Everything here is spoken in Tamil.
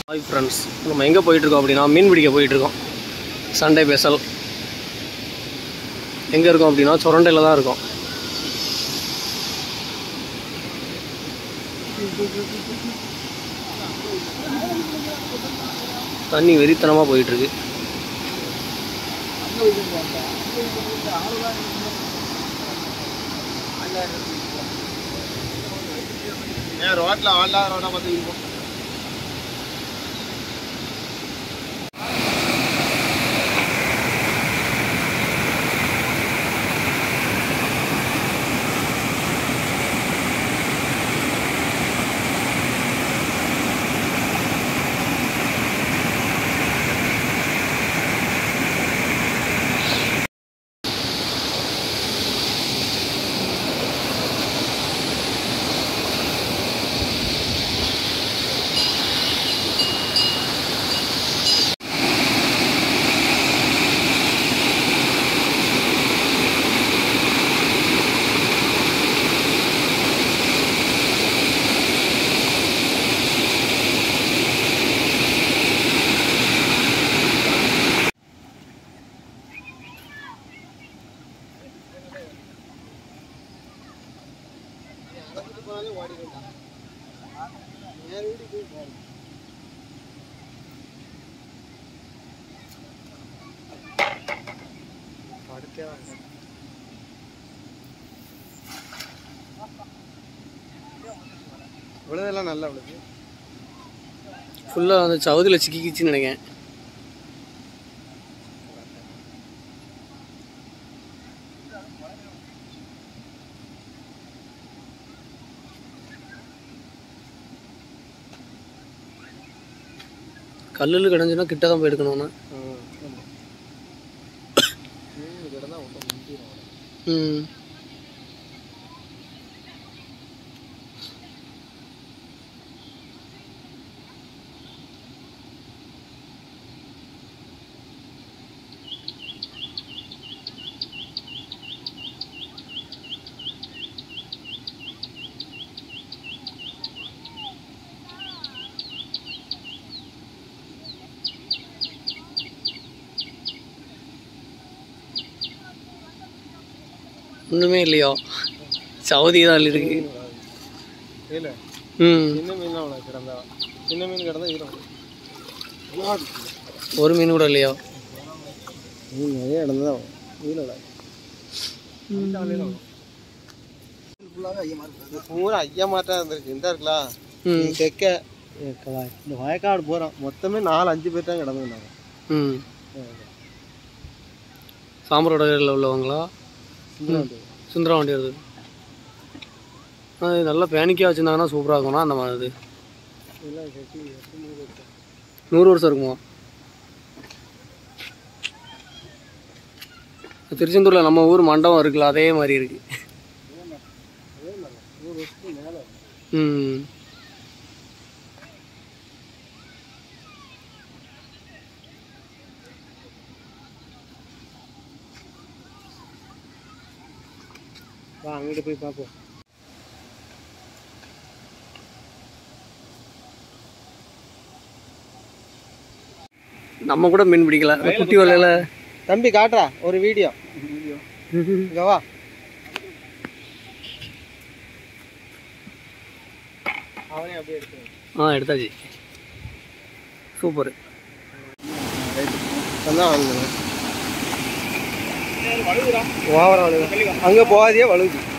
ஹாய் ஃப்ரெண்ட்ஸ் நம்ம எங்கே போயிட்டுருக்கோம் அப்படின்னா மீன் பிடிக்க போயிட்டுருக்கோம் சண்டே ஸ்பெஷல் எங்கே இருக்கோம் அப்படின்னா சுரண்டையில் தான் இருக்கோம் தண்ணி வெறித்தனமாக போயிட்டுருக்கு ஏன் ரோட்டில் ஆள்லாம் ரோட்டாக பார்த்து விழுதெல்லாம் நல்லா விழுது ஃபுல்லாக அந்த சவுதியில் சிக்கிக்கிச்சின்னு நினைக்கிறேன் கல்லில் கிடந்துச்சுன்னா கிட்ட தான் போய் எடுக்கணும்னா கிடந்தா ஒன்றும் முந்திரும் ம் ஒன்றுமே இல்லையோ சவுதி தான் இருக்கு இல்லை ம் சின்ன மீன்லாம் அவ்வளோ கிடந்தா சின்ன மீன் கிடந்தா ஈரம் ஒரு மீன் கூட இல்லையோ மீன் நிறைய கிடந்தா ஈரோட பூரா ஐயா மாட்டா இருந்திருக்கு இந்த இருக்கலாம் ம் தெக்க இந்த வயக்காடு போகிறோம் மொத்தமே நாலு அஞ்சு பேர் தான் கிடந்துருந்தாங்க ம் சாம்பரோட ஏரியாவில் உள்ளவங்களா சுந்தரம் வண்டி வருது ஆ, இது நல்லா பேனிக்காக வச்சுருந்தாங்கன்னா சூப்பராக இருக்கும்னா அந்த மாதிரி இது எல்லாம் கட்டி எட்டு நூறு வருஷம் இருக்குமா திருச்செந்தூரில் நம்ம ஊர் மண்டபம் இருக்குல்ல அதே மாதிரி இருக்கு நூறு வருஷத்துக்கு மேலே ம் வா அங்கிட்டு போய் பார்ப்போம் நம்ம கூட மீன் பிடிக்கல அந்த குட்டி வலையில தம்பி காட்டுறா ஒரு வீடியோ இங்க வா அவனே அப்படியே எடுத்து ஆ எடுத்தாச்சு சூப்பர் ஓவரா வழுது அங்கே போகாதே வழுகுது